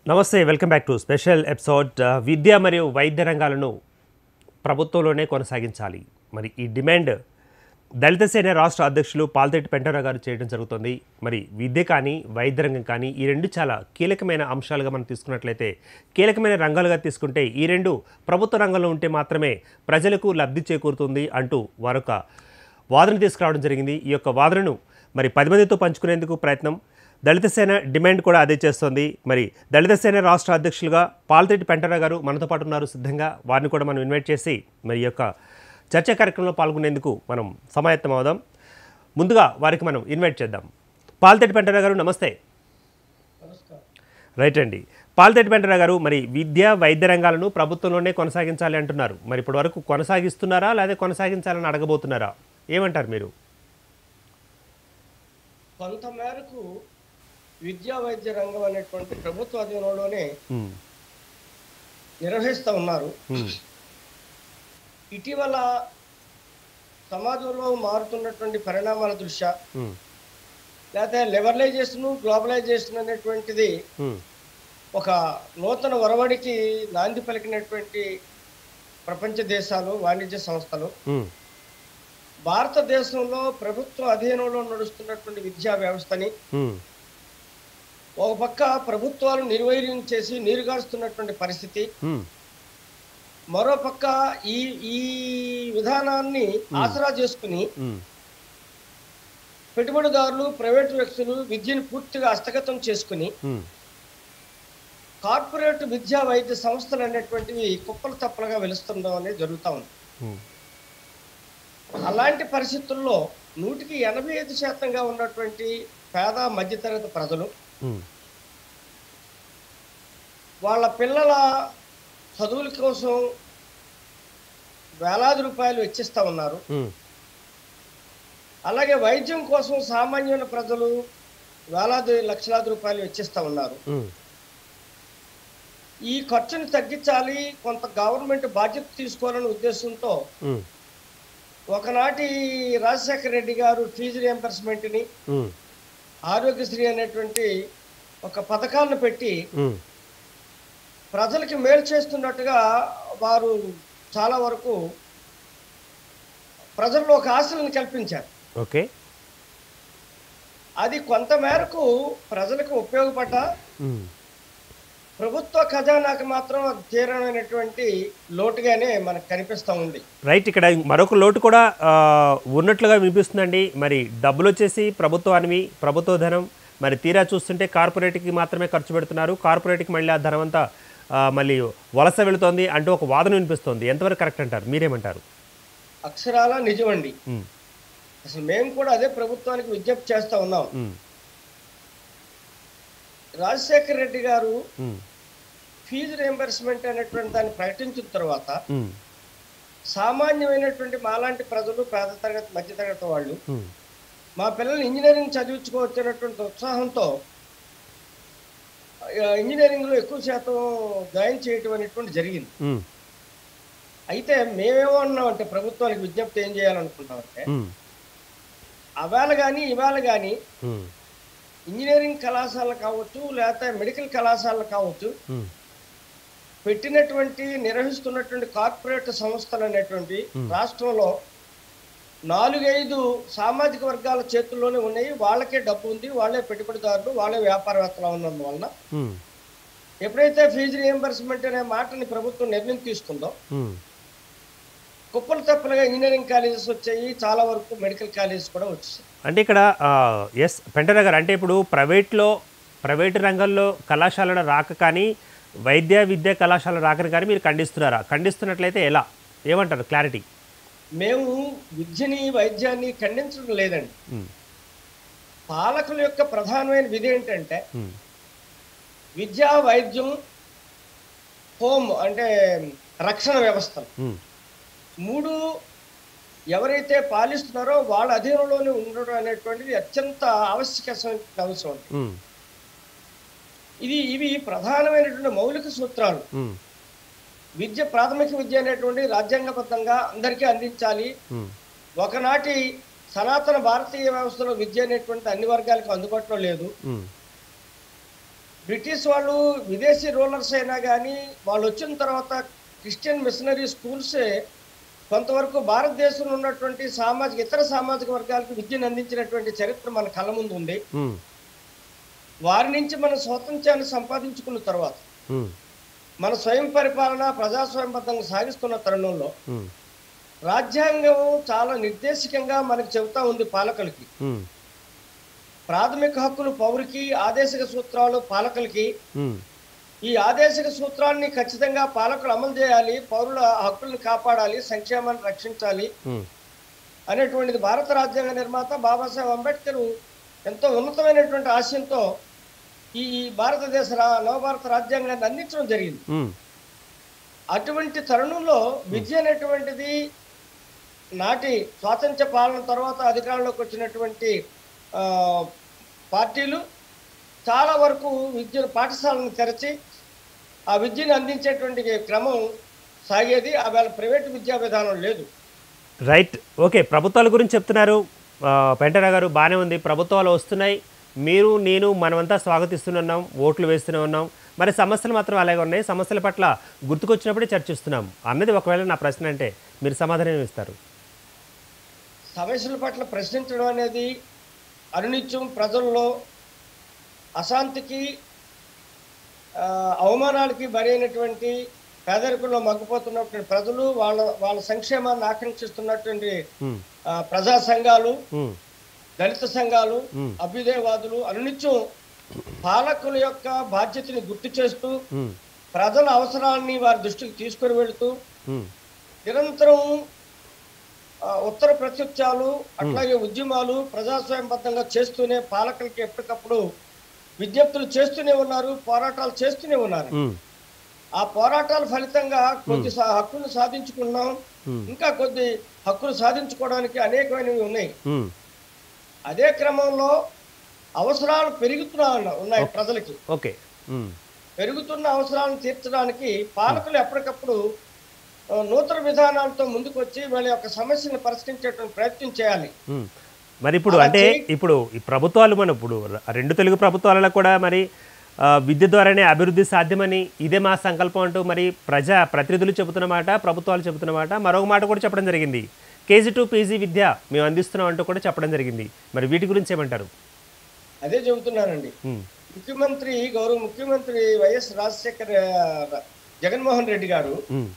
నమస్తే welcome back to special episode ఆ, విద్య మరియు వైద్య రంగాలను ప్రభుత్వంలోనే కొనసాగించాలి మరి ఈ డిమాండ్ దళిత సేన రాష్ట్ర అధ్యక్షులు పాల్తెట్టి పెంటరావు గారు చేయడం జరుగుతుంది మరి విద్య కానీ వైద్య రంగం కానీ ఈ రెండు చాలా కీలకమైన అంశాలుగా మనం తీసుకున్నట్లయితే కీలకమైన రంగాలుగా తీసుకుంటే ఈ రెండు ప్రభుత్వ రంగంలో ఉంటే మాత్రమే ప్రజలకు లబ్ధి చేకూరుతుంది అంటూ వారొక వాదన తీసుకురావడం జరిగింది ఈ యొక్క వాదనను మరి పది మందితో పంచుకునేందుకు ప్రయత్నం దళిత సేన డిమాండ్ కూడా అదే చేస్తోంది మరి దళిత సేన రాష్ట్ర అధ్యక్షులుగా పాల్తెట్టి పెంటరా గారు మనతో పాటు ఉన్నారు సిద్ధంగా వారిని కూడా మనం ఇన్వైట్ చేసి మరి ఈ యొక్క చర్చా కార్యక్రమంలో పాల్గొనేందుకు మనం సమాయత్తం అవుదాం ముందుగా వారికి మనం ఇన్వైట్ చేద్దాం పాల్తెట్టి పెంటరా గారు నమస్తే రైట్ అండి పాల్తెట్టి పెంటరా గారు మరి విద్య వైద్య రంగాలను ప్రభుత్వంలోనే కొనసాగించాలి అంటున్నారు మరి ఇప్పటి వరకు కొనసాగిస్తున్నారా లేదా కొనసాగించాలని అడగబోతున్నారా ఏమంటారు మీరు కొంత మేరకు విద్యా వైద్య రంగం అనేటువంటి ప్రభుత్వ అధీనంలోనే ఉమ్, నిర్వహిస్తూ ఉన్నారు ఉమ్, ఇటీవల సమాజంలో మారుతున్నటువంటి పరిణామాల దృష్ట్యా ఉమ్, లేకపోతే లిబరలైజేషన్ గ్లోబలైజేషన్ అనేటువంటిది ఉమ్, ఒక నూతన ఒరవడికి నాంది పలికినటువంటి ప్రపంచ దేశాలు వాణిజ్య సంస్థలు ఉమ్, భారతదేశంలో ప్రభుత్వ అధీనంలో నడుస్తున్నటువంటి విద్యా వ్యవస్థని ఉమ్, ఒక పక్క ప్రభుత్వాలు నిర్వైర్యం చేసి నీరుగారుస్తున్నటువంటి పరిస్థితి ఉమ్, మరో పక్క ఈ ఈ విధానాన్ని ఆసరా చేసుకుని ఉమ్, పెట్టుబడిదారులు ప్రైవేటు వ్యక్తులు విద్యను పూర్తిగా హస్తగతం చేసుకుని ఉమ్, కార్పొరేట్ విద్యా వైద్య సంస్థలు అనేటువంటివి కుప్పలు తప్పలుగా వెలుస్తుండడం అనేది జరుగుతూ ఉంది ఉమ్, అలాంటి పరిస్థితుల్లో నూటికి ఎనభై ఐదు శాతంగా ఉన్నటువంటి పేద మధ్యతరగతి ప్రజలు ఉమ్, వాళ్ళ పిల్లల చదువుల కోసం వేలాది రూపాయలు వెచ్చిస్తూ ఉన్నారు ఉమ్, అలాగే వైద్యం కోసం సామాన్యమైన ప్రజలు వేలాది లక్షలాది రూపాయలు వెచ్చిస్తూ ఉన్నారు ఉమ్, ఈ ఖర్చుని తగ్గించాలి కొంత గవర్నమెంట్ బాధ్యత తీసుకోవాలనే ఉద్దేశంతో ఉమ్, ఒకనాటి రాజశేఖర రెడ్డి గారు ఫీజు రియంబర్స్మెంట్ని ఉమ్, ఆరోగ్యశ్రీ అనేటువంటి ఒక పథకాలను పెట్టి ఉమ్, ప్రజలకి మేలు చేస్తున్నట్టుగా వారు చాలా వరకు ప్రజల్లో ఒక ఆశలను కల్పించారు ఓకే అది కొంత మేరకు ప్రజలకు ఉపయోగపడ్డ ఉమ్, ప్రభుత్వ ఖజానాకి మాత్రం అది తీరమైనటువంటి లోటుగానే మనకు కనిపిస్తూ ఉంది రైట్ ఇక్కడ మరొక లోటు కూడా ఆ, ఉన్నట్లుగా వినిపిస్తుందండి మరి డబ్బులు వచ్చేసి ప్రభుత్వానివి ప్రభుత్వ ధనం మరి తీరా చూస్తుంటే కార్పొరేట్కి మాత్రమే ఖర్చు పెడుతున్నారు కార్పొరేట్కి మళ్ళీ ఆ ధనం అంతా ఆ, మళ్ళీ వలస వెళుతోంది అంటూ ఒక వాదన వినిపిస్తోంది ఎంతవరకు కరెక్ట్ అంటారు మీరేమంటారు అక్షరాల నిజమండి ఉమ్, అసలు మేము కూడా అదే ప్రభుత్వానికి విజ్ఞప్తి చేస్తూ ఉన్నాం ఉమ్, రాజశేఖర రెడ్డి గారు ఉమ్, ఫీజు రియంబర్స్మెంట్ అనేటువంటి దాన్ని ప్రకటించిన తర్వాత ఉమ్, సామాన్యమైనటువంటి మాలాంటి ప్రజలు పేద తరగతి మధ్య తరగతి వాళ్ళు ఉమ్, మా పిల్లలు ఇంజనీరింగ్ చదివించుకోవచ్చు అనేటువంటి ఉత్సాహంతో ఆ, ఇంజనీరింగ్లో ఎక్కువ శాతం జాయిన్ చేయటం అనేటువంటి జరిగింది ఉమ్, అయితే మేమేమో అన్నామంటే ప్రభుత్వానికి విజ్ఞప్తి ఏం చేయాలనుకుంటామంటే ఉమ్, అవేళ కానీ ఇవాళ కానీ ఉమ్, ఇంజనీరింగ్ కళాశాలలు కావచ్చు లేకపోతే మెడికల్ కళాశాలలు కావచ్చు ఉమ్, పెట్టినటువంటి నిర్వహిస్తున్నటువంటి కార్పొరేట్ సంస్థలు అనేటువంటి Hmm. రాష్ట్రంలో నాలుగైదు సామాజిక వర్గాల చేతుల్లోనే ఉన్నాయి వాళ్ళకే డబ్బు ఉంది వాళ్ళే పెట్టుబడిదారులు వాళ్ళే వ్యాపారవేత్తలు ఉన్నందువలన ఉమ్, ఎప్పుడైతే ఫీజు రియంబర్స్మెంట్ అనే మాటని ప్రభుత్వం నిర్ణయం తీసుకుందో ఉమ్, కుప్పలు తప్పలుగా ఇంజనీరింగ్ కాలేజెస్ వచ్చాయి చాలా వరకు మెడికల్ కాలేజెస్ కూడా వచ్చాయి అంటే ఇక్కడ ఎస్ పెంటర గారు అంటే ఇప్పుడు ప్రైవేట్లో ప్రైవేటు రంగంలో కళాశాలల రాక కానీ వైద్య విద్య కళాశాల రాకని కానీ మీరు ఖండిస్తున్నారా ఖండిస్తున్నట్లయితే ఎలా ఏమంటారు క్లారిటీ మేము విద్యని వైద్యాన్ని ఖండించడం లేదండి ఉమ్, పాలకుల యొక్క ప్రధానమైన విధి ఏంటంటే ఉమ్, విద్యా వైద్యం హోమ్ అంటే రక్షణ వ్యవస్థలు ఉమ్, మూడు ఎవరైతే పాలిస్తున్నారో వాళ్ళ అధీనంలోనే ఉండడం అనేటువంటిది అత్యంత ఆవశ్యకమైన అంశం అండి. ఉమ్, ఇది ఇవి ప్రధానమైనటువంటి మౌలిక సూత్రాలు ఉమ్, విద్య ప్రాథమిక విద్య అనేటువంటి రాజ్యాంగబద్ధంగా అందరికీ అందించాలి ఉమ్, ఒకనాటి సనాతన భారతీయ వ్యవస్థలో విద్య అనేటువంటి అన్ని వర్గాలకు అందుబాటులో లేదు ఉమ్, బ్రిటిష్ వాళ్ళు విదేశీ రూలర్స్ అయినా కానీ వాళ్ళు వచ్చిన తర్వాత క్రిస్టియన్ మిషనరీ స్కూల్సే కొంతవరకు భారతదేశంలో ఉన్నటువంటి సామాజిక ఇతర సామాజిక వర్గాలకు విద్యను అందించినటువంటి చరిత్ర మన కళ్ళ ముందు ఉంది ఉమ్, వారి నుంచి మనం స్వాతంత్ర్యాన్ని సంపాదించుకున్న తర్వాత ఉమ్, మన స్వయం పరిపాలన ప్రజాస్వామ్యబద్ధంగా సాగిస్తున్న తరుణంలో ఉమ్, రాజ్యాంగం చాలా నిర్దేశికంగా మనకు చెబుతా ఉంది పాలకులకి ఉమ్, ప్రాథమిక హక్కులు పౌరికి ఆదేశిక సూత్రాలు పాలకులకి ఉమ్, ఈ ఆదేశిక సూత్రాన్ని ఖచ్చితంగా పాలకులు అమలు చేయాలి పౌరుల హక్కుల్ని కాపాడాలి సంక్షేమాన్ని రక్షించాలి ఉమ్, అనేటువంటిది భారత రాజ్యాంగ నిర్మాత బాబాసాహెబ్ అంబేద్కర్ ఎంతో ఉన్నతమైనటువంటి ఆశయంతో ఈ భారతదేశ రా- నవభారత రాజ్యాంగాన్ని అందించడం జరిగింది ఉమ్, అటువంటి తరుణంలో విద్య అనేటువంటిది నాటి స్వాతంత్ర్య పాలన తర్వాత అధికారంలోకి వచ్చినటువంటి ఆ, పార్టీలు చాలా వరకు విద్య పాఠశాలను తెరచి ఆ విద్యను అందించేటువంటి క్రమం సాగేది ఆ వేళ ప్రైవేటు విద్యా విధానం లేదు రైట్ ఓకే ప్రభుత్వాల గురించి చెప్తున్నారు ఆ, పెంటరా గారు బాగానే ఉంది ప్రభుత్వాలు వస్తున్నాయి మీరు నేను మనమంతా స్వాగతిస్తున్నాం ఓట్లు వేస్తూనే ఉన్నాం మరి సమస్యలు మాత్రం అలాగే ఉన్నాయి సమస్యల పట్ల గుర్తుకొచ్చినప్పుడే చర్చిస్తున్నాం అన్నది ఒకవేళ నా ప్రశ్న అంటే మీరు సమాధానం ఇస్తారు సమస్యల పట్ల ప్రశ్నించడం అనేది అనునిత్యం ప్రజల్లో అశాంతికి ఆ, అవమానాలకి బరైనటువంటి పేదరికంలో మగ్గిపోతున్నటువంటి ప్రజలు వాళ్ళ వాళ్ళ సంక్షేమాన్ని ఆకాంక్షిస్తున్నటువంటి ఉమ్, ఆ, ప్రజా సంఘాలు ఉమ్, దళిత సంఘాలు ఉమ్, అభ్యుదయవాదులు అనునిత్యం పాలకుల యొక్క బాధ్యతని గుర్తు చేస్తూ ఉమ్, ప్రజల అవసరాలని వారి దృష్టికి తీసుకొని వెళుతూ ఉమ్, నిరంతరం ఆ, ఉత్తర ప్రత్యుత్యాలు అట్లాగే ఉద్యమాలు ప్రజాస్వామ్యబద్ధంగా చేస్తూనే పాలకులకి ఎప్పటికప్పుడు విజ్ఞప్తులు చేస్తూనే ఉన్నారు పోరాటాలు చేస్తూనే ఉన్నారు ఉమ్, ఆ పోరాటాల ఫలితంగా కొద్ది సా- హక్కులు సాధించుకున్నాం ఉమ్, ఇంకా కొద్ది హక్కులు సాధించుకోవడానికి అనేకమైనవి ఉన్నాయి ఉమ్, అదే క్రమంలో అవసరాలు పెరుగుతున్నా ఉన్న- ఉన్నాయి ప్రజలకి ఓకే ఉమ్, పెరుగుతున్న అవసరాలను తీర్చడానికి పాలకులు ఎప్పటికప్పుడు ఆ, నూతన విధానాలతో ముందుకు వచ్చి వీళ్ళ యొక్క సమస్యను పరిష్కరించేటువంటి ప్రయత్నం చేయాలి ఉమ్. మరి ఇప్పుడు అలా అంటే చేయి- ఇప్పుడు ఈ ప్రభుత్వాలు మన ఇప్పుడు ర- రెండు తెలుగు ప్రభుత్వాలలో కూడా మరి ఆ, విద్య ద్వారానే అభివృద్ధి సాధ్యమని ఇదే మా సంకల్పం అంటూ మరి ప్రజా ప్రతినిధులు చెబుతున్న మాట ప్రభుత్వాలు చెబుతున్న మాట మరొక మాట కూడా చెప్పడం జరిగింది కేజీ టు పీజీ విద్య మేము అందిస్తున్నాం అంటూ కూడా చెప్పడం జరిగింది మరి వీటి గురించి ఏమంటారు అదే చెబుతున్నానండి ఉమ్, ముఖ్యమంత్రి గౌరవ ముఖ్యమంత్రి వైఎస్ రాజశేఖర్ ఆ, జగన్మోహన్ రెడ్డి గారు ఉమ్,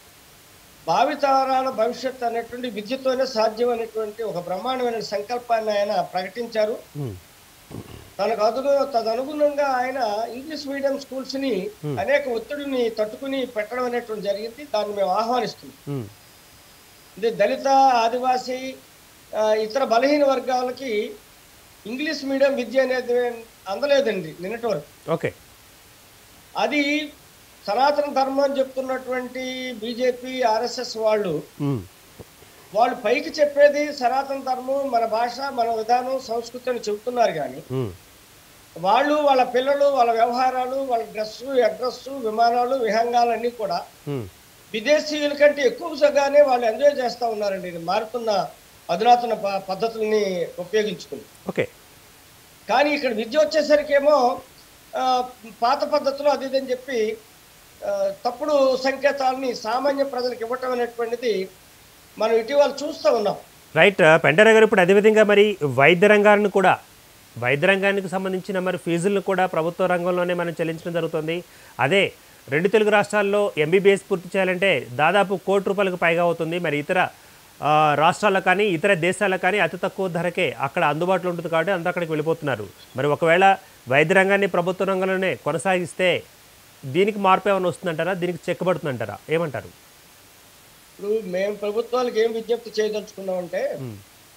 భావితరాల భవిష్యత్ అనేటువంటి విద్యతోనే సాధ్యం అనేటువంటి ఒక బ్రహ్మాండమైన సంకల్పాన్ని ఆయన ప్రకటించారు ఉమ్, తనకు అదును తదనుగుణంగా ఆయన ఇంగ్లీష్ మీడియం స్కూల్స్ ని అనేక ఒత్తిడిని తట్టుకుని పెట్టడం అనేటువంటి జరిగింది దాన్ని మేము ఆహ్వానిస్తున్నాం ఉమ్, ఇది దళిత ఆదివాసీ ఆ, ఇతర బలహీన వర్గాలకి ఇంగ్లీష్ మీడియం విద్య అనేది అందలేదండి నిన్నటి వరకు ఓకే అది సనాతన ధర్మం అని చెప్తున్నటువంటి బీజేపీ ఆర్ఎస్ఎస్ వాళ్ళు ఉమ్, వాళ్ళు పైకి చెప్పేది సనాతన ధర్మం మన భాష మన విధానం సంస్కృతి అని చెబుతున్నారు కానీ ఉమ్, వాళ్ళు వాళ్ళ పిల్లలు వాళ్ళ వ్యవహారాలు వాళ్ళ డ్రెస్సు అడ్రస్ విమానాలు విహంగాలు అన్నీ కూడా ఉమ్, విదేశీయుల కంటే ఎక్కువగానే వాళ్ళు ఎంజాయ్ చేస్తూ ఉన్నారండి ఇది మారుతున్న అధునాతన ప- పద్ధతుల్ని ఉపయోగించుకుని ఓకే కానీ ఇక్కడ విద్య వచ్చేసరికి ఏమో ఆ, పాత పద్ధతులు అది ఇది అని చెప్పి ఆ, తప్పుడు సంకేతాలని సామాన్య ప్రజలకు ఇవ్వటం అనేటువంటిది మనం ఇటీవల చూస్తూ ఉన్నాం రైట్ పెంటర గారు ఇప్పుడు అదేవిధంగా మరి వైద్య రంగాలను కూడా వైద్య రంగానికి సంబంధించిన మరి ఫీజులను కూడా ప్రభుత్వ రంగంలోనే మనం చెల్లించడం జరుగుతుంది అదే రెండు తెలుగు రాష్ట్రాల్లో ఎంబీబీఎస్ పూర్తి చేయాలంటే దాదాపు కోటి రూపాయలకు పైగా అవుతుంది మరి ఇతర ఆ, రాష్ట్రాల్లో కానీ ఇతర దేశాలకు కానీ అతి తక్కువ ధరకే అక్కడ అందుబాటులో ఉంటుంది కాబట్టి అందరూ అక్కడికి వెళ్ళిపోతున్నారు మరి ఒకవేళ వైద్య రంగాన్ని ప్రభుత్వ రంగంలోనే కొనసాగిస్తే దీనికి మార్పు ఏమైనా వస్తుందంటారా దీనికి చెక్కబడుతుందంటారా ఏమంటారు ఇప్పుడు మేము ప్రభుత్వాలకు ఏం విజ్ఞప్తి చేయదలుచుకున్నామంటే ఉమ్,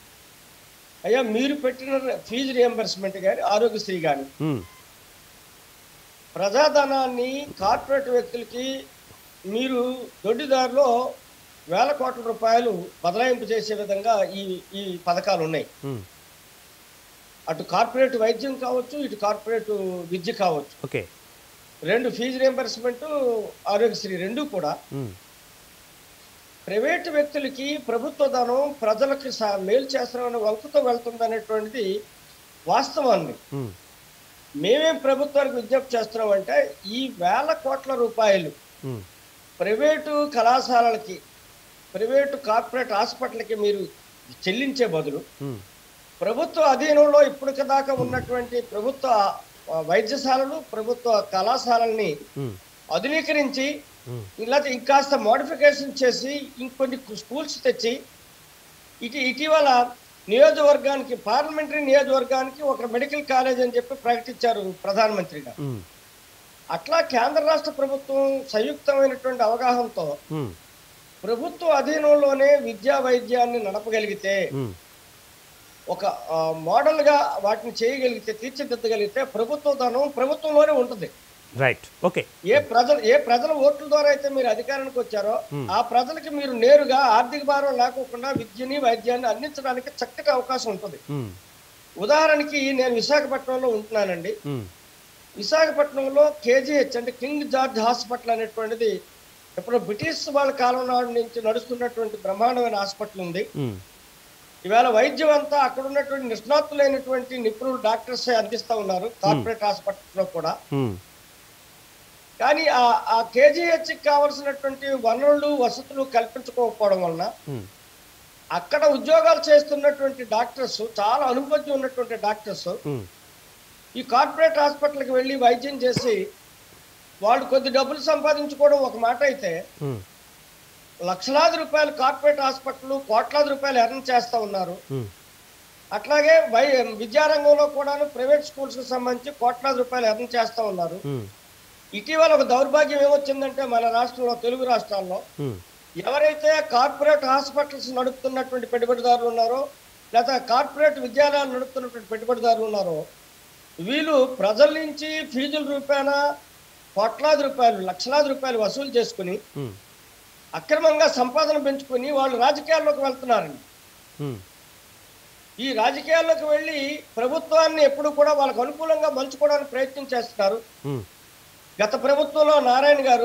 అయ్యా మీరు పెట్టిన ఫీజు రియంబర్స్మెంట్ కానీ ఆరోగ్యశ్రీ కానీ ఉమ్, ప్రజాధనాన్ని కార్పొరేట్ వ్యక్తులకి మీరు దొడ్డిదారిలో వేల కోట్ల రూపాయలు బదలాయింపు చేసే విధంగా ఈ ఈ పథకాలు ఉన్నాయి ఉమ్, అటు కార్పొరేట్ వైద్యం కావచ్చు ఇటు కార్పొరేట్ విద్య కావచ్చు ఓకే రెండు ఫీజు రియంబర్స్మెంట్ ఆరోగ్యశ్రీ రెండు కూడా ఉమ్, ప్రైవేటు వ్యక్తులకి ప్రభుత్వ ధనం ప్రజలకు సా- మేలు చేస్తామని వంకతో వెళ్తుంది అనేటువంటిది వాస్తవం అండి ఉమ్, మేమేం ప్రభుత్వానికి విజ్ఞప్తి చేస్తున్నామంటే ఈ వేల కోట్ల రూపాయలు ఉమ్, ప్రైవేటు కళాశాలలకి ప్రైవేటు కార్పొరేట్ హాస్పిటల్కి మీరు చెల్లించే బదులు ఉమ్, ప్రభుత్వ అధీనంలో ఇప్పటికి దాకా ఉన్నటువంటి ప్రభుత్వ ఆ, వైద్యశాలలు ప్రభుత్వ కళాశాలల్ని ఉమ్, ఆధునీకరించి ఉమ్, ఇలా ఇంకాస్త మోడిఫికేషన్ చేసి ఇంకొన్ని స్కూల్స్ తెచ్చి ఇటు ఇటీవల నియోజకవర్గానికి పార్లమెంటరీ నియోజకవర్గానికి ఒక మెడికల్ కాలేజ్ అని చెప్పి ప్రకటించారు ప్రధానమంత్రి గారు ఉమ్, అట్లా కేంద్ర రాష్ట్ర ప్రభుత్వం సంయుక్తమైనటువంటి అవగాహనతో ఉమ్, ప్రభుత్వ అధీనంలోనే విద్యా వైద్యాన్ని నడపగలిగితే ఉమ్, ఒక ఆ, మోడల్ గా వాటిని చేయగలిగితే తీర్చిదిద్దగలిగితే ప్రభుత్వ ధనం ప్రభుత్వంలోనే ఉంటుంది రైట్ ఓకే ఏ ప్రజలు ఏ ప్రజల ఓట్ల ద్వారా అయితే మీరు అధికారానికి వచ్చారో Hmm. ఆ ప్రజలకి మీరు నేరుగా ఆర్థిక భారం లేకోకుండా విద్యని వైద్యాన్ని అందించడానికి చక్కటి అవకాశం ఉంటుంది ఉమ్, ఉదాహరణకి నేను విశాఖపట్నంలో ఉంటున్నానండి ఉమ్, విశాఖపట్నంలో కేజీహెచ్ అంటే కింగ్ జార్జ్ హాస్పిటల్ అనేటువంటిది ఇప్పుడు బ్రిటిష్ వాళ్ళ కాలం నాడు నుంచి నడుస్తున్నటువంటి బ్రహ్మాండమైన హాస్పిటల్ ఉంది ఉమ్, ఇవాళ వైద్యం అంతా అక్కడ ఉన్నటువంటి నిష్ణాతులైనటువంటి నిపుణులు డాక్టర్స్ అందిస్తా ఉన్నారు కార్పొరేట్ హాస్పిటల్లో కూడా ఉమ్, కానీ ఆ ఆ కేజీహెచ్ కావాల్సినటువంటి వనరులు వసతులు కల్పించుకోకపోవడం వలన ఉమ్, అక్కడ ఉద్యోగాలు చేస్తున్నటువంటి డాక్టర్స్ చాలా అనుభవం ఉన్నటువంటి డాక్టర్స్ ఉమ్, ఈ కార్పొరేట్ హాస్పిటల్కి వెళ్ళి వైద్యం చేసి వాళ్ళు కొద్ది డబ్బులు సంపాదించుకోవడం ఒక మాట అయితే ఉమ్, లక్షలాది రూపాయలు కార్పొరేట్ హాస్పిటల్ కోట్లాది రూపాయలు ఎర్న్ చేస్తా ఉన్నారు ఉమ్, అట్లాగే వై విద్యారంగంలో కూడాను ప్రైవేట్ స్కూల్స్ కి సంబంధించి కోట్లాది రూపాయలు ఎర్న్ చేస్తా ఉన్నారు ఉమ్, ఇటీవల ఒక దౌర్భాగ్యం ఏమొచ్చిందంటే మన రాష్ట్రంలో తెలుగు రాష్ట్రాల్లో ఉమ్, ఎవరైతే కార్పొరేట్ హాస్పిటల్స్ నడుపుతున్నటువంటి పెట్టుబడిదారులు ఉన్నారో లేదా కార్పొరేట్ విద్యాలయాలు నడుపుతున్నటువంటి పెట్టుబడిదారులు ఉన్నారో వీళ్ళు ప్రజల నుంచి ఫీజుల రూపాయన కోట్లాది రూపాయలు లక్షలాది రూపాయలు వసూలు చేసుకుని ఉమ్, అక్రమంగా సంపాదన పెంచుకుని వాళ్ళు రాజకీయాల్లోకి వెళ్తున్నారండి ఉమ్, ఈ రాజకీయాల్లోకి వెళ్ళి ప్రభుత్వాన్ని ఎప్పుడు కూడా వాళ్ళకు అనుకూలంగా మలుచుకోవడానికి ప్రయత్నం చేస్తున్నారు ఉమ్, గత ప్రభుత్వంలో నారాయణ గారు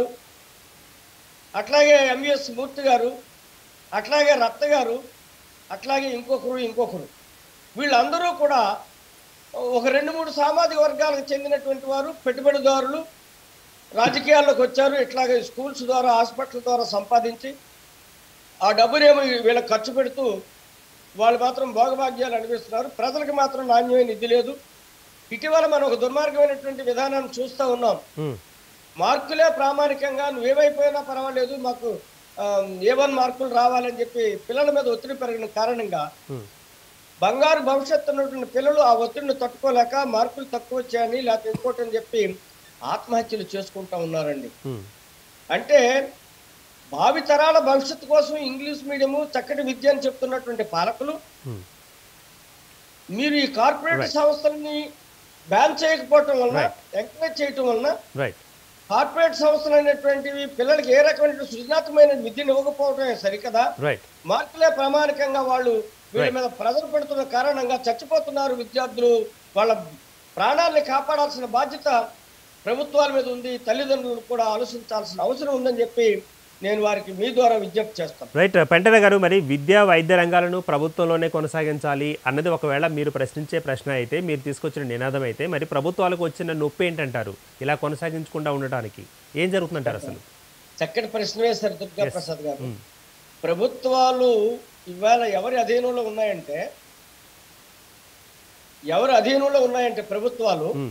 అట్లాగే ఎంవిఎస్ మూర్తి గారు అట్లాగే రత్త గారు అట్లాగే ఇంకొకరు ఇంకొకరు వీళ్ళందరూ కూడా ఒక రెండు మూడు సామాజిక వర్గాలకు చెందినటువంటి వారు పెట్టుబడిదారులు రాజకీయాల్లోకి వచ్చారు ఇట్లాగే స్కూల్స్ ద్వారా హాస్పిటల్ ద్వారా సంపాదించి ఆ డబ్బునేమో వీళ్ళకి ఖర్చు పెడుతూ వాళ్ళు మాత్రం భోగభాగ్యాలు అనిపిస్తున్నారు ప్రజలకు మాత్రం నాణ్యమైన నిధి లేదు ఇటీవల మనం ఒక దుర్మార్గమైనటువంటి విధానాన్ని చూస్తూ ఉన్నాం ఉమ్, మార్కులే ప్రామాణికంగా నువ్వేమైపోయినా పర్వాలేదు మాకు ఏ వన్ మార్కులు రావాలని చెప్పి పిల్లల మీద ఒత్తిడి పెరిగిన కారణంగా ఉమ్, బంగారు భవిష్యత్తు ఉన్నటువంటి పిల్లలు ఆ ఒత్తిడిని తట్టుకోలేక మార్కులు తక్కువ వచ్చాయని లేకపోతే ఇంకోటి అని చెప్పి ఆత్మహత్యలు చేసుకుంటా ఉన్నారండి ఉమ్, అంటే భావి తరాల భవిష్యత్తు కోసం ఇంగ్లీష్ మీడియము చక్కటి విద్య అని చెప్తున్నటువంటి పాలకులు ఉమ్, మీరు ఈ కార్పొరేట్ Right. సంస్థలని బ్యాన్ చేయకపోవటం వలన Right. ఎంకరేజ్ చేయటం వలన రైట్ కార్పొరేట్ సంస్థలు అనేటువంటివి పిల్లలకి ఏ రకమైన సృజనాత్మకమైన విద్యను ఇవ్వకపోవడమే సరికదా రైట్ మార్కులే ప్రామాణికంగా వాళ్ళు వీళ్ళ Right. మీద ప్రెజర్ పెడుతున్న కారణంగా చచ్చిపోతున్నారు విద్యార్థులు వాళ్ళ ప్రాణాలని కాపాడాల్సిన బాధ్యత ప్రభుత్వాల మీద ఉంది తల్లిదండ్రులు కూడా ఆలోచించాల్సిన అవసరం ఉందని చెప్పి నేను వారికి మీ ద్వారా విజ్ఞప్తి చేస్తాను రైట్ పెంటన గారు మరి విద్యా వైద్య రంగాలను ప్రభుత్వంలోనే కొనసాగించాలి అన్నది ఒకవేళ మీరు ప్రశ్నించే ప్రశ్న అయితే మీరు తీసుకొచ్చిన నినాదం అయితే మరి ప్రభుత్వాలకు వచ్చిన నొప్పి ఏంటంటారు ఇలా కొనసాగించకుండా ఉండటానికి ఏం జరుగుతుందంటారు అసలు చక్కటి ప్రశ్న వేశారు దుర్గా Yes. ప్రసాద్ గారు ఉమ్, ప్రభుత్వాలు ఇవాళ ఎవరి అధీనంలో ఉన్నాయంటే ఎవరి అధీనంలో ఉన్నాయంటే ప్రభుత్వాలు ఉమ్,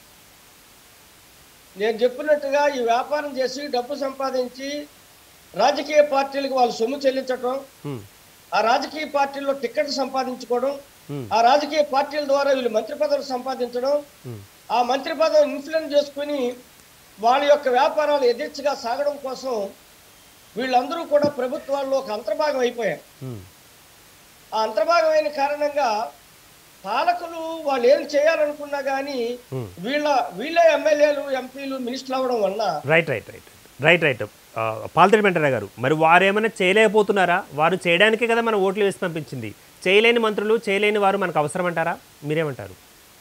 నేను చెప్పినట్టుగా ఈ వ్యాపారం చేసి డబ్బు సంపాదించి రాజకీయ పార్టీలకు వాళ్ళు సొమ్ము చెల్లించడం ఉమ్, ఆ రాజకీయ పార్టీల్లో టికెట్ సంపాదించుకోవడం ఉమ్, ఆ రాజకీయ పార్టీల ద్వారా వీళ్ళు మంత్రి పదవులు సంపాదించడం ఉమ్, ఆ మంత్రి పదవిని ఇన్ఫ్లుయెన్స్ చేసుకుని వాళ్ళ యొక్క వ్యాపారాలు యథేచ్ఛగా సాగడం కోసం వీళ్ళందరూ కూడా ప్రభుత్వాల్లో ఒక అంతర్భాగం అయిపోయారు ఉమ్, ఆ అంతర్భాగమైన కారణంగా పాలకులు వాళ్ళు ఏం చేయాలనుకున్నా కానీ ఉమ్. వీళ్ళ వీళ్ళే ఎమ్మెల్యేలు ఎంపీలు మినిస్టర్లు అవ్వడం వల్ల right right right right right ఆ, పాల్తడి వెంటనే గారు మరి వారు ఏమైనా చేయలేకపోతున్నారా వారు చేయడానికే కదా మన ఓట్లు వేసి పంపించింది చేయలేని మంత్రులు చేయలేని వారు మనకు అవసరం అంటారా మీరేమంటారు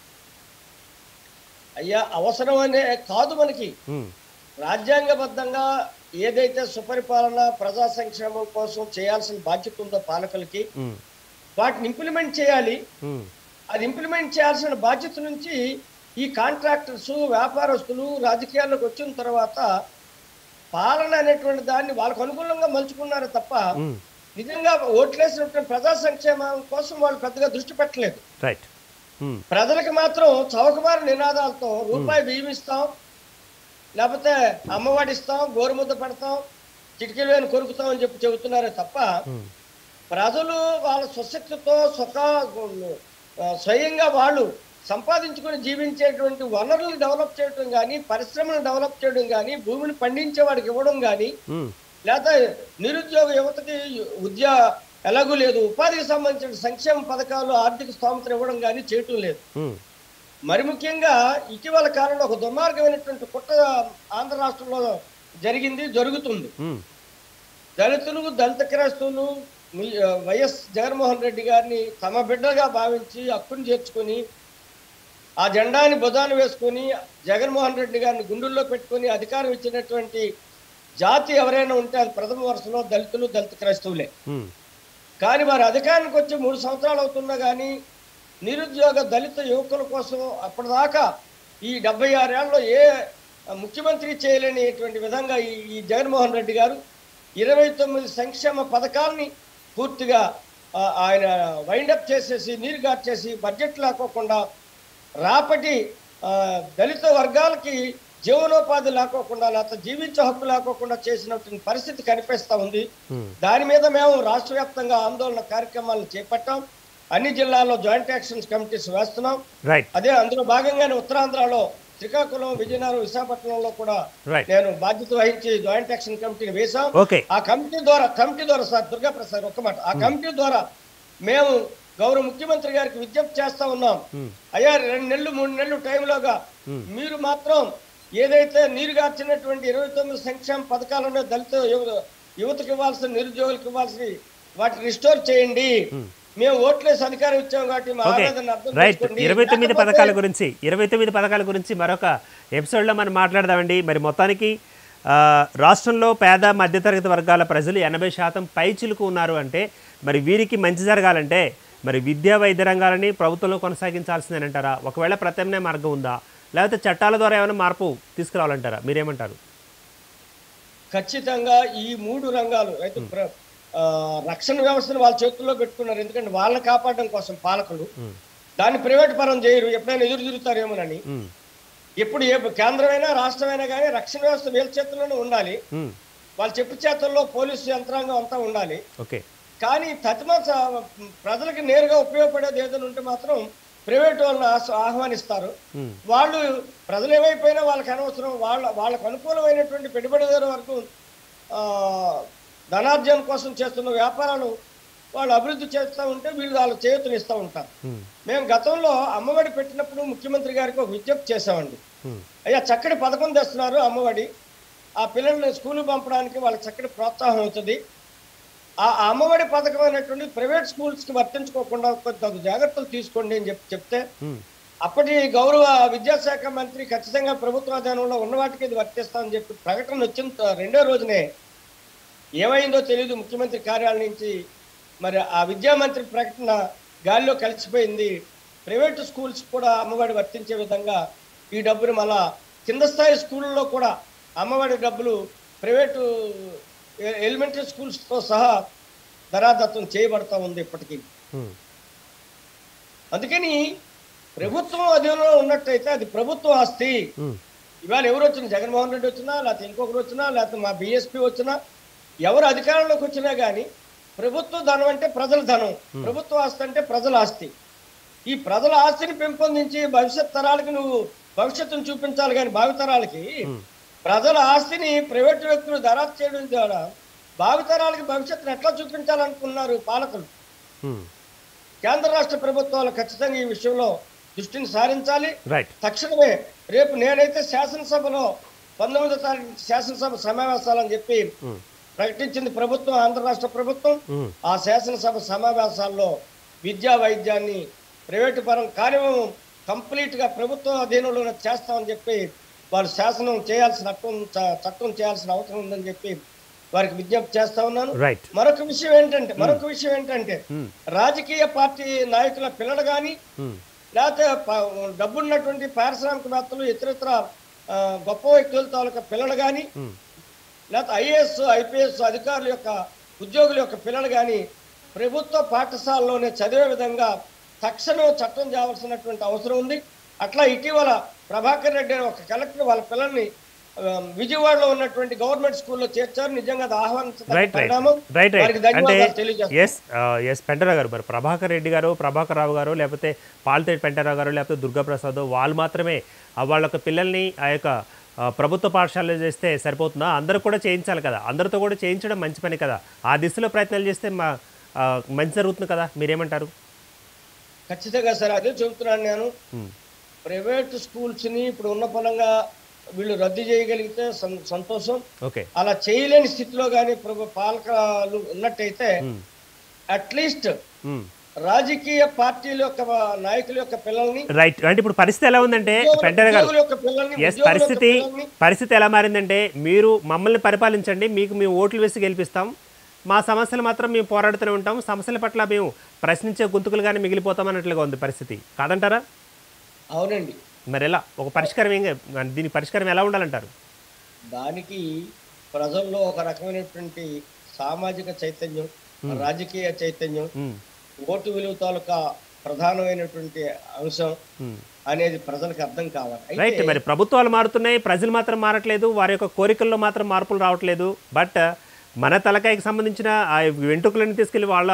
అయ్యా అవసరం అనే కాదు మనకి ఉమ్, రాజ్యాంగబద్ధంగా ఏదైతే సుపరిపాలన ప్రజా సంక్షేమం కోసం చేయాల్సిన బాధ్యత ఉందో పాలకులకి ఉమ్, వాటిని ఇంప్లిమెంట్ చేయాలి ఉమ్, అది ఇంప్లిమెంట్ చేయాల్సిన బాధ్యత నుంచి ఈ కాంట్రాక్టర్స్ వ్యాపారస్తులు రాజకీయాల్లోకి వచ్చిన తర్వాత పాలన అనేటువంటి దాన్ని వాళ్ళకు అనుకూలంగా మలుచుకున్నారు తప్ప ఉమ్, నిజంగా ఓట్లేసినటువంటి ప్రజా సంక్షేమం కోసం వాళ్ళు పెద్దగా దృష్టి పెట్టలేదు రైట్ ఉమ్, ప్రజలకు మాత్రం చౌకబారు నినాదాలతో రూపాయి బియ్యం ఇస్తాం లేకపోతే అమ్మవాడి ఇస్తాం గోరుముద్ద పెడతాం చిటికీలు వేలు కొరుకుతాం అని చెప్పి చెబుతున్నారే తప్ప ఉమ్, ప్రజలు వాళ్ళ స్వశక్తితో సుఖ ఆ, స్వయంగా వాళ్ళు సంపాదించుకొని జీవించేటువంటి వనరులను డెవలప్ చేయడం కానీ పరిశ్రమలు డెవలప్ చేయడం కానీ భూమిని పండించే వాడికి ఇవ్వడం కానీ ఉమ్, లేదా నిరుద్యోగ యువతకి ఉద్యోగ ఎలాగూ లేదు ఉపాధికి సంబంధించిన సంక్షేమ పథకాలు ఆర్థిక స్తోమతలు ఇవ్వడం కానీ చేయటం లేదు ఉమ్, మరి ముఖ్యంగా ఇటీవల కాలంలో ఒక దుర్మార్గమైనటువంటి కుట్ర ఆంధ్ర రాష్ట్రంలో జరిగింది జరుగుతుంది ఉమ్, దళితులు దళిత క్రైస్తవులు మీ- ఆ, వైఎస్ జగన్మోహన్ రెడ్డి గారిని తమ బిడ్డగా భావించి హక్కును చేర్చుకొని ఆ జెండాని బుధాన వేసుకొని జగన్మోహన్ రెడ్డి గారిని గుండెల్లో పెట్టుకొని అధికారం ఇచ్చినటువంటి జాతి ఎవరైనా ఉంటే అది ప్రథమ వరుసలో దళితులు దళిత క్రైస్తవులే ఉమ్, కానీ వారు అధికారానికి వచ్చి మూడు సంవత్సరాలు అవుతున్నా కానీ నిరుద్యోగ దళిత యువకుల కోసం అప్పటిదాకా ఈ డెబ్బై ఆరేళ్లలో ఏ ముఖ్యమంత్రి చేయలేనిటువంటి విధంగా ఈ ఈ జగన్మోహన్ రెడ్డి గారు ఇరవై తొమ్మిది సంక్షేమ పథకాలని పూర్తిగా ఆ, ఆయన వైండప్ చేసేసి నీరు గార్చేసి బడ్జెట్ లేకోకుండా రాపటి ఆ, దళిత వర్గాలకి జీవనోపాధి లేకోకుండా లేకపోతే జీవించే హక్కు లేకోకుండా చేసినటువంటి పరిస్థితి కనిపిస్తా ఉంది ఉమ్, దాని మీద మేము రాష్ట్ర వ్యాప్తంగా ఆందోళన కార్యక్రమాలను చేపట్టాం అన్ని జిల్లాల్లో జాయింట్ యాక్షన్స్ కమిటీస్ వేస్తున్నాం రైట్ అదే అందులో భాగంగానే ఉత్తరాంధ్రలో శ్రీకాకుళం విజయనగరం విశాఖపట్నంలో కూడా రైట్ నేను బాధ్యత వహించి జాయింట్ యాక్షన్ కమిటీని వేశాం ఓకే ఆ కమిటీ ద్వారా కమిటీ ద్వారా సార్ దుర్గా ప్రసాద్ ఒక్క మాట ఆ కమిటీ ద్వారా మేము గౌరవ ముఖ్యమంత్రి గారికి విజ్ఞప్తి చేస్తా ఉన్నాం ఉమ్, అయ్యా రెండు నెలలు మూడు నెలలు టైంలోగా Hmm. మీరు మాత్రం ఏదైతే నీరు గార్చినటువంటి ఇరవై తొమ్మిది సంక్షేమ పథకాలను దళిత యువ- యువతకి ఇవ్వాల్సిన నిరుద్యోగులకు ఇవ్వాల్సి వాటిని రిస్టోర్ చేయండి మేము ఓట్లేసి అధికారం ఇచ్చాం కాబట్టి మా ఓకే ఆవేదన అర్థం రైట్ చేసుకోండి. ఇరవై తొమ్మిది లేకపోతే పథకాల గురించి ఇరవై తొమ్మిది పథకాల గురించి మరొక ఎపిసోడ్లో మనం మాట్లాడదామండి మరి మొత్తానికి ఆ, రాష్ట్రంలో పేద మధ్యతరగతి వర్గాల ప్రజలు ఎనభై శాతం పైచిలుకు ఉన్నారు అంటే మరి వీరికి మంచి జరగాలంటే మరి విద్యా వైద్య రంగాలని ప్రభుత్వంలో కొనసాగించాల్సిందేనంటారా ఒకవేళ ప్రత్యామ్నాయ మార్గం ఉందా లేకపోతే చట్టాల ద్వారా ఏమైనా మార్పు తీసుకురావాలంటారా మీరేమంటారు ఖచ్చితంగా ఈ మూడు రంగాలు అయితే ప్ర- ఆ, రక్షణ వ్యవస్థను వాళ్ళ చేతుల్లో పెట్టుకున్నారు ఎందుకంటే వాళ్ళని కాపాడడం కోసం పాలకులు ఉమ్, దాన్ని ప్రైవేట్ పరం చేయరు ఎప్పుడైనా ఎదురు తిరుగుతారేమోనని ఉమ్, ఇప్పుడు ఏ కేంద్రమైనా రాష్ట్రమైనా కానీ రక్షణ వ్యవస్థ వీళ్ళ చేతుల్లోనే ఉండాలి ఉమ్, వాళ్ళ చెప్పు చేతుల్లో పోలీసు యంత్రాంగం అంతా ఉండాలి ఓకే కానీ తతిమ స- ప్రజలకు నేరుగా ఉపయోగపడేది ఏదైనా ఉంటే మాత్రం ప్రైవేట్ వాళ్ళని ఆహ్- ఆహ్వానిస్తారు ఉమ్, వాళ్ళు ప్రజలు ఏమైపోయినా వాళ్ళకి అనవసరం వాళ్ళ వాళ్ళకు అనుకూలమైనటువంటి పెట్టుబడిదారు వరకు ఆ, ధనార్జన కోసం చేస్తున్న వ్యాపారాలు వాళ్ళు అభివృద్ధి చేస్తూ ఉంటే వీళ్ళు వాళ్ళ చేతులు ఇస్తూ ఉంటారు ఉమ్, మేము గతంలో అమ్మఒడి పెట్టినప్పుడు ముఖ్యమంత్రి గారికి ఒక విజ్ఞప్తి చేశామండి ఉమ్, అయ్యా చక్కటి పథకం తెస్తున్నారు అమ్మఒడి ఆ పిల్లల్ని స్కూల్ పంపడానికి వాళ్ళకి చక్కటి ప్రోత్సాహం అవుతుంది ఆ ఆ అమ్మఒడి పథకం అనేటువంటి ప్రైవేట్ స్కూల్స్కి వర్తించుకోకుండా కొంత జాగ్రత్తలు తీసుకోండి అని చెప్పి చెప్తే ఉమ్, అప్పటి గౌరవ విద్యాశాఖ మంత్రి ఖచ్చితంగా ప్రభుత్వ అధీనంలో ఉన్న వాటికి ఇది వర్తిస్తామని చెప్పి ప్రకటన వచ్చిన త- రెండో రోజునే ఏమైందో తెలియదు ముఖ్యమంత్రి కార్యాలయం నుంచి మరి ఆ విద్యామంత్రి ప్రకటన గాలిలో కలిసిపోయింది ప్రైవేట్ స్కూల్స్ కూడా అమ్మఒడి వర్తించే విధంగా ఈ డబ్బుని మళ్ళా కింద స్థాయి స్కూళ్ళలో కూడా అమ్మఒడి డబ్బులు ప్రైవేటు ఎ- ఎలిమెంటరీ స్కూల్స్తో సహా ధరాదత్తం చేయబడతా ఉంది ఇప్పటికీ ఉమ్, అందుకని ప్రభుత్వం అధీనంలో ఉన్నట్టయితే అది ప్రభుత్వ ఆస్తి ఉమ్, ఇవాళ ఎవరు వచ్చినా జగన్మోహన్ రెడ్డి వచ్చినా లేకపోతే ఇంకొకరు వచ్చినా లేకపోతే మా బీఎస్పీ వచ్చినా ఎవరు అధికారంలోకి వచ్చినా కానీ ప్రభుత్వ ధనం అంటే ప్రజల ధనం ప్రభుత్వ ఆస్తి అంటే ప్రజల ఆస్తి ఈ ప్రజల ఆస్తిని పెంపొందించి భవిష్యత్ తరాలకి నువ్వు భవిష్యత్తును చూపించాలి కానీ భావితరాలకి ఉమ్, ప్రజల ఆస్తిని ప్రైవేట్ వ్యక్తులు దరాతు చేయడం ద్వారా భావితరాలకి భవిష్యత్తును ఎట్లా చూపించాలనుకున్నారు పాలకులు ఉమ్, కేంద్ర రాష్ట్ర ప్రభుత్వాలు ఖచ్చితంగా ఈ విషయంలో దృష్టిని సారించాలి రైట్ తక్షణమే రేపు నేనైతే శాసనసభలో పంతొమ్మిదో తారీఖు శాసనసభ సమావేశాలని చెప్పి ఉమ్, ప్రకటించింది ప్రభుత్వం ఆంధ్ర రాష్ట్ర ప్రభుత్వం ఉమ్, ఆ శాసనసభ సమావేశాల్లో విద్యా వైద్యాన్ని ప్రైవేటు పరం కార్యక్రమం కంప్లీట్ గా ప్రభుత్వ అధీనంలోనే చేస్తామని చెప్పి వారు శాసనం చేయాల్సిన హక్కు చ- చట్టం చేయాల్సిన అవసరం ఉందని చెప్పి వారికి విజ్ఞప్తి చేస్తా ఉన్నాను రైట్ మరొక విషయం ఏంటంటే మరొక విషయం ఏంటంటే ఉమ్, రాజకీయ పార్టీ నాయకుల పిల్లలు కానీ ఉమ్, లేకపోతే ప- డబ్బున్నటువంటి పారిశ్రామికవేత్తలు ఇతరితర ఆ, గొప్ప వ్యక్తుల తాలూకా పిల్లలు కానీ ఉమ్, లేకపోతే ఐఏఎస్ ఐపీఎస్ అధికారుల యొక్క ఉద్యోగుల యొక్క పిల్లలు కానీ ప్రభుత్వ పాఠశాలలోనే చదివే విధంగా తక్షణం చట్టం చేయవలసినటువంటి అవసరం ఉంది అట్లా ఇటీవల ప్రభాకర్ రెడ్డి అనే ఒక కలెక్టర్ వాళ్ళ పిల్లల్ని ఆ, విజయవాడలో ఉన్నటువంటి గవర్నమెంట్ స్కూల్లో చేర్చారు నిజంగా అది ఆహ్వానించదగ్గ రైట్ రైట్ పరిణామం. రైట్ వారికి రైట్ అంటే ధన్యవాదాలు తెలియజేస్తున్నాను. ఎస్ ఎస్ పెంటరావు గారు మరి ప్రభాకర్ రెడ్డి గారు ప్రభాకర్ రావు గారు లేకపోతే పాల్తేటి పెంటరావు గారు లేకపోతే దుర్గాప్రసాద్ వాళ్ళు మాత్రమే ఆ వాళ్ళ యొక్క పిల్లల్ని ఆ యొక్క ఆ, ప్రభుత్వ పాఠశాలలో చేస్తే సరిపోతుందా అందరూ కూడా చేయించాలి కదా అందరితో కూడా చేయించడం మంచి పని కదా ఆ దిశలో ప్రయత్నాలు చేస్తే మా ఆ, మంచి జరుగుతుంది కదా మీరేమంటారు ఖచ్చితంగా సార్ అదే చెబుతున్నాను నేను ఉమ్, ప్రైవేట్ స్కూల్స్ ని ఇప్పుడు ఉన్న పరంగా వీళ్ళు రద్దు చేయగలిగితే సం- సంతోషం ఓకే అలా చేయలేని స్థితిలో కానీ ప్రభు పాలకాలు ఉన్నట్టయితే ఉమ్, అట్లీస్ట్ ఉమ్. రాజకీయ పార్టీల యొక్క నాయకుల యొక్క పిల్లల్ని రైట్ అంటే ఇప్పుడు పరిస్థితి ఎలా ఉందంటే ఉద్యోగుల- పెంటర గారు ఉద్యోగుల యొక్క పిల్లల్ని ఎస్ ఉద్యోగుల యొక్క పరిస్థితి పిల్లల్ని పరిస్థితి ఎలా మారిందంటే మీరు మమ్మల్ని పరిపాలించండి మీకు మేము ఓట్లు వేసి గెలిపిస్తాం మా సమస్యలు మాత్రం మేము పోరాడుతూనే ఉంటాం సమస్యల పట్ల మేము ప్రశ్నించే గొంతుకులుగానే మిగిలిపోతాం అన్నట్లుగా ఉంది పరిస్థితి కాదంటారా అవునండి మరి ఎలా ఒక పరిష్కారం ఏం దీనికి పరిష్కారం ఎలా ఉండాలంటారు దానికి ప్రజల్లో ఒక రకమైనటువంటి సామాజిక చైతన్యం రాజకీయ చైతన్యం ఉమ్, ఓటు విలువ తాలూకా ప్రధానమైనటువంటి అంశం ఉమ్. అనేది ప్రజలకు అర్థం కావాలి రైట్ అయితే మరి ప్రభుత్వాలు మారుతున్నాయి ప్రజలు మాత్రం మారట్లేదు వారి యొక్క కోరికల్లో మాత్రం మార్పులు రావట్లేదు బట్ మన తలకాయకి సంబంధించిన ఆ వెంట్రుకలను తీసుకెళ్ళి వాళ్ళ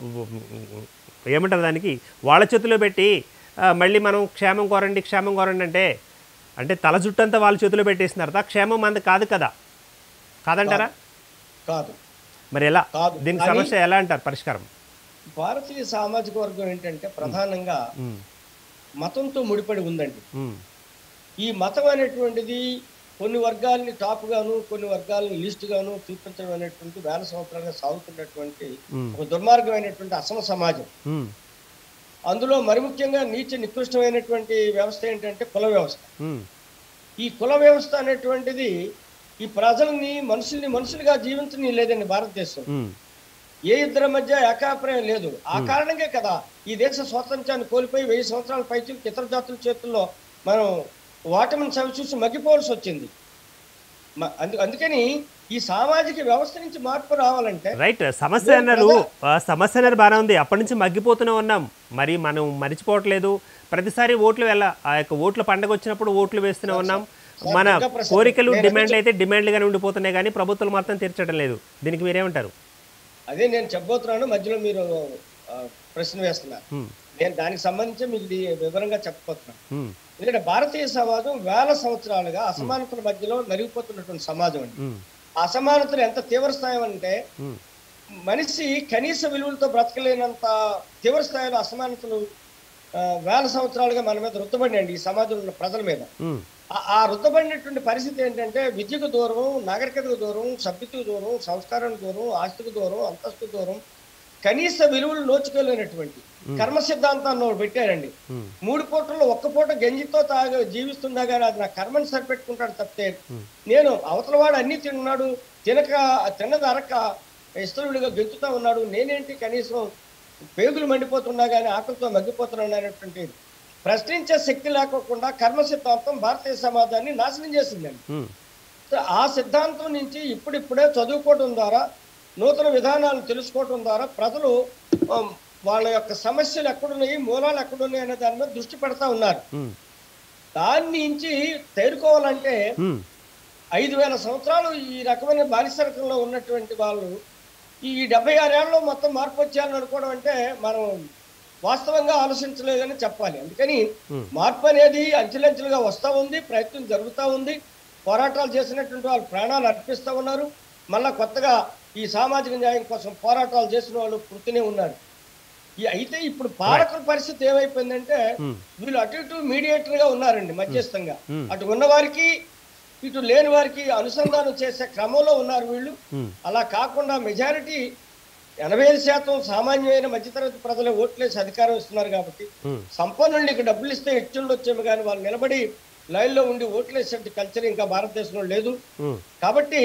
ఏమంటారు దానికి వాళ్ళ చేతిలో పెట్టి ఆ, మళ్ళీ మనం క్షేమం కోరండి క్షేమం కోరండి అంటే అంటే తల జుట్టంతా వాళ్ళ చేతిలో పెట్టేస్తున్నారు తా క్షేమం మంది కాదు కదా కాదంటారా కాదు మరి ఎలా కాదు. దీనికి కానీ- సమస్య ఎలా అంటారు పరిష్కారం భారతీయ సామాజిక వర్గం ఏంటంటే ప్రధానంగా ఉమ్, మతంతో ముడిపడి ఉందండి ఉమ్, ఈ మతం అనేటువంటిది కొన్ని వర్గాల్ని టాప్ గాను కొన్ని వర్గాలను లీస్ట్ గాను చూపించడం అనేటువంటి వేల సంవత్సరాలుగా సాగుతున్నటువంటి ఉమ్, ఒక దుర్మార్గమైనటువంటి అసమ సమాజం ఉమ్, అందులో మరి ముఖ్యంగా నీచ నికృష్టమైనటువంటి వ్యవస్థ ఏంటంటే కుల వ్యవస్థ ఉమ్, ఈ కుల వ్యవస్థ అనేటువంటిది ఈ ప్రజల్ని మనుషుల్ని మనుషులుగా జీవించని లేదండి భారతదేశం ఉమ్, ఏ ఇద్దరి మధ్య ఏకాభిప్రాయం లేదు ఆ కారణంగా కదా ఈ దేశ స్వాతంత్ర్యాన్ని కోల్పోయి వెయ్యి సంవత్సరాల పైచి ఇతర జాతుల చేతుల్లో మనం ఓటమిని చవి చూసి మగ్గిపోవాల్సి వచ్చింది మ- అందు అందుకని ఈ సామాజిక వ్యవస్థ నుంచి మార్పు రావాలంటే రైట్ సమస్య అన్నారు ఆ, సమస్య అన్నారు బాగానే ఉంది అప్పటి నుంచి మగ్గిపోతూనే ఉన్నాం మరి మనం మర్చిపోవట్లేదు ప్రతిసారి ఓట్లు వెళ్ళ ఆ యొక్క ఓట్ల పండగ వచ్చినప్పుడు ఓట్లు వేస్తూనే ఉన్నాం మన ఇంకా ప్రశ్న- కోరికలు నేను డిమాండ్లు అయితే డిమాండ్లుగానే ఉండిపోతున్నాయి కానీ ప్రభుత్వాలు మాత్రం తీర్చడం లేదు దీనికి మీరేమంటారు అదే నేను చెప్పబోతున్నాను మధ్యలో మీరు ఆ, ప్రశ్న వేస్తున్నారు ఉమ్, నేను దానికి సంబంధించి మీకు ఇది వివరంగా చెప్పబోతున్నాను ఉమ్, ఎందుకంటే భారతీయ సమాజం వేల సంవత్సరాలుగా అసమానతల మధ్యలో నలిగిపోతున్నటువంటి సమాజం అండి ఉమ్, ఆ అసమానతలు ఎంత తీవ్ర స్థాయి అంటే ఉమ్, మనిషి కనీస విలువలతో బ్రతకలేనంత తీవ్ర స్థాయిలో అసమానతలు ఆ, వేల సంవత్సరాలుగా మన మీద రుద్దబడినాయండి ఈ సమాజంలో ఉన్న ప్రజల మీద ఉమ్, ఆ- ఆ రుద్దబడినటువంటి పరిస్థితి ఏంటంటే విద్యకు దూరం నాగరికతకు దూరం సభ్యతకు దూరం సంస్కారానికి దూరం ఆస్తికి దూరం అంతస్తు దూరం కనీస విలువలు నోచుకోలేనటువంటి కర్మ సిద్ధాంతాన్ని ఒకటి పెట్టారండి ఉమ్, మూడు పూటల్లో ఒక్క పూట గంజితో తాగ జీవిస్తుందా కానీ అది నా కర్మని సరిపెట్టుకుంటాడు తప్పితే నేను అవతల వాడు అన్ని తిన్నాడు తినక తిన్నది అరక ఇష్టలుడిగా గెంతుతా ఉన్నాడు నేనేంటి కనీసం పేగులు మండిపోతున్నా కానీ ఆకలితో మగ్గిపోతున్నాను అనేటువంటి ప్రశ్నించే శక్తి లేకోకుండా కర్మ సిద్ధాంతం భారతీయ సమాజాన్ని నాశనం చేసిందండి ఉమ్, సో ఆ సిద్ధాంతం నుంచి ఇప్పుడిప్పుడే చదువుకోవడం ద్వారా నూతన విధానాలు తెలుసుకోవడం ద్వారా ప్రజలు ఆ, వాళ్ళ యొక్క సమస్యలు ఎక్కడున్నాయి మూలాలు ఎక్కడున్నాయి అనే దాని మీద దృష్టి పెడతా ఉన్నారు ఉమ్, దాని నుంచి తేరుకోవాలంటే ఉమ్, ఐదు వేల సంవత్సరాలు ఈ రకమైన బానిసరకంలో ఉన్నటువంటి వాళ్ళు ఈ డెబ్బై ఆరేళ్ళలో మొత్తం మార్పు వచ్చేయాలని అనుకోవడం అంటే మనం వాస్తవంగా ఆలోచించలేదని చెప్పాలి అందుకని Hmm. మార్పు అనేది అంచెలంచెలుగా వస్తూ ఉంది ప్రయత్నం జరుగుతూ ఉంది పోరాటాలు చేసినటువంటి వాళ్ళు ప్రాణాలు అర్పిస్తూ ఉన్నారు మళ్ళా కొత్తగా ఈ సామాజిక న్యాయం కోసం పోరాటాలు చేసిన వాళ్ళు పుడుతూనే ఉన్నారు ఈ అయితే ఇప్పుడు పాలకుల పరిస్థితి ఏమైపోయిందంటే ఉమ్, వీళ్ళు అటు ఇటు మీడియేటర్ గా ఉన్నారండి మధ్యస్థంగా Hmm. అటు ఉన్న వారికి ఇటు లేని వారికి అనుసంధానం చేసే క్రమంలో ఉన్నారు వీళ్ళు ఉమ్, అలా కాకుండా మెజారిటీ ఎనభై ఐదు శాతం సామాన్యమైన మధ్యతరగతి ప్రజలే ఓట్లేసి అధికారం ఇస్తున్నారు కాబట్టి ఉమ్, సంపన్నులకి డబ్బులు ఇస్తే ఇచ్చిండొచ్చేమో కానీ వాళ్ళు నిలబడి లైన్లో ఉండి ఓట్లేసే కల్చర్ ఇంకా భారతదేశంలో లేదు ఉమ్, కాబట్టి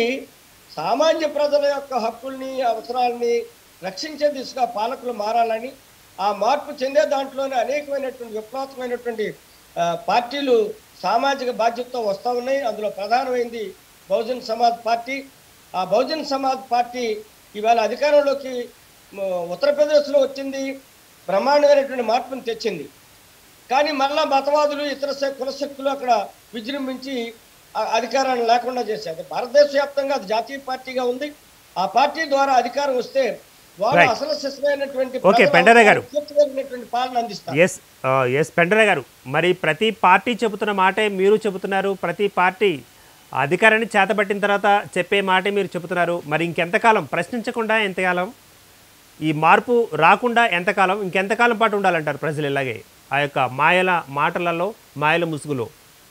సామాన్య ప్రజల యొక్క హక్కుల్ని అవసరాలని రక్షించే దిశగా పాలకులు మారాలని ఆ మార్పు చెందే దాంట్లోనే అనేకమైనటువంటి విప్లవాత్మకమైనటువంటి ఆ, పార్టీలు సామాజిక బాధ్యతతో వస్తూ ఉన్నాయి అందులో ప్రధానమైంది బహుజన్ సమాజ్ పార్టీ ఆ బహుజన్ సమాజ్ పార్టీ ఇవాళ అధికారంలోకి మ, ఉత్తరప్రదేశ్లో వచ్చింది బ్రహ్మాండమైనటువంటి మార్పును తెచ్చింది కానీ మళ్ళా మతవాదులు ఇతర శ- కుల శక్తులు అక్కడ విజృంభించి ఆ అధికారాన్ని లేకుండా చేశారు భారతదేశ వ్యాప్తంగా అది జాతీయ పార్టీగా ఉంది ఆ పార్టీ ద్వారా అధికారం వస్తే వాళ్ళు Right. అసలు శిశువైనటువంటి Okay, పెండరే గారు. పూర్తిమైనటువంటి పాలన అందిస్తారు ఎస్ ఎస్ పెండరే గారు మరి ప్రతి పార్టీ చెబుతున్న మాటే మీరు చెబుతున్నారు ప్రతి పార్టీ అధికారాన్ని చేతబట్టిన తర్వాత చెప్పే మాటే మీరు చెబుతున్నారు మరి ఇంకెంతకాలం ప్రశ్నించకుండా ఎంతకాలం ఈ మార్పు రాకుండా ఎంతకాలం ఇంకెంతకాలం పాటు ఉండాలంటారు ప్రజలు ఇలాగే ఆ యొక్క మాయల మాటలలో మాయల ముసుగులో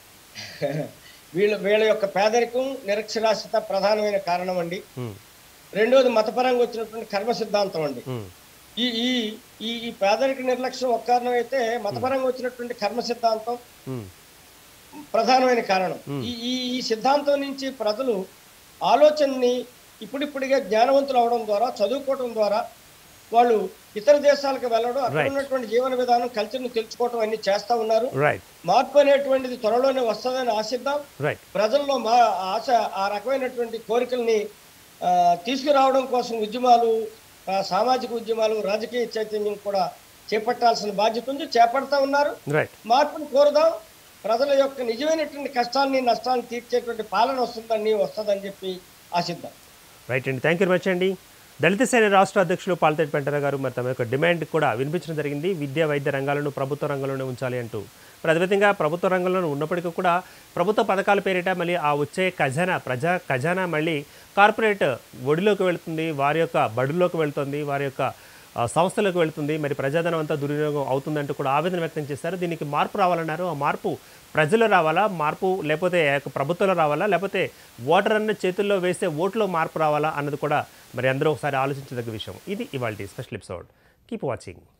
వీళ్ళ వీళ్ళ యొక్క పేదరికం నిరక్షరాస్యత ప్రధానమైన కారణం అండి ఉమ్, రెండోది మతపరంగా వచ్చినటువంటి కర్మ సిద్ధాంతం అండి ఉమ్, ఈ ఈ ఈ ఈ పేదరిక నిర్లక్ష్యం ఒక కారణం అయితే మతపరంగా వచ్చినటువంటి కర్మ సిద్ధాంతం ఉమ్, ప్రధానమైన కారణం ఈ ఈ ఈ సిద్ధాంతం నుంచి ప్రజలు ఆలోచనని ఇప్పుడిప్పుడిగా జ్ఞానవంతులు అవడం ద్వారా చదువుకోవడం ద్వారా వాళ్ళు ఇతర దేశాలకు వెళ్ళడం అక్కడ Right. ఉన్నటువంటి జీవన విధానం కల్చర్ని తెలుసుకోవడం అన్ని చేస్తా ఉన్నారు రైట్ మార్పు అనేటువంటిది త్వరలోనే వస్తుందని ఆశిద్దాం రైట్ ప్రజల్లో మా ఆశ ఆ రకమైనటువంటి కోరికల్ని ఆ, తీసుకురావడం కోసం ఉద్యమాలు ఆ, సామాజిక ఉద్యమాలు రాజకీయ చైతన్యం కూడా చేపట్టాల్సిన బాధ్యత ఉంది చేపడతా ఉన్నారు రైట్ మార్పును కోరుదాం ప్రజల యొక్క నిజమైనటువంటి కష్టాన్ని నష్టాన్ని తీర్చేటువంటి పాలన వస్తుందని వస్తుందని చెప్పి ఆశిద్దాం రైట్ అండి థ్యాంక్ యూ మచ్ అండి దళిత సేన రాష్ట్ర అధ్యక్షులు పాలతేటి పెంటర గారు మరి తమ యొక్క డిమాండ్ కూడా వినిపించడం జరిగింది విద్యా వైద్య రంగాలను ప్రభుత్వ రంగంలోనే ఉంచాలి అంటూ మరి అదేవిధంగా ప్రభుత్వ రంగంలో ఉన్నప్పటికీ కూడా ప్రభుత్వ పథకాల పేరిట మళ్ళీ ఆ వచ్చే ఖజానా ప్రజా ఖజానా మళ్ళీ కార్పొరేట్ ఒడిలోకి వెళ్తుంది వారి యొక్క బడుల్లోకి వెళ్తుంది వారి యొక్క ఆ, సంస్థలకు వెళ్తుంది మరి ప్రజాధనం అంతా దుర్వినియోగం అవుతుందంటూ కూడా ఆవేదన వ్యక్తం చేశారు దీనికి మార్పు రావాలన్నారు ఆ మార్పు ప్రజలు రావాలా మార్పు లేకపోతే ఏక ప్రభుత్వంలో రావాలా లేకపోతే ఓటర్ అన్న చేతుల్లో వేస్తే ఓట్లో మార్పు రావాలా అన్నది కూడా మరి అందరూ ఒకసారి ఆలోచించదగ్గ విషయం ఇది ఇవాళ స్పెషల్ ఎపిసోడ్ కీప్ వాచింగ్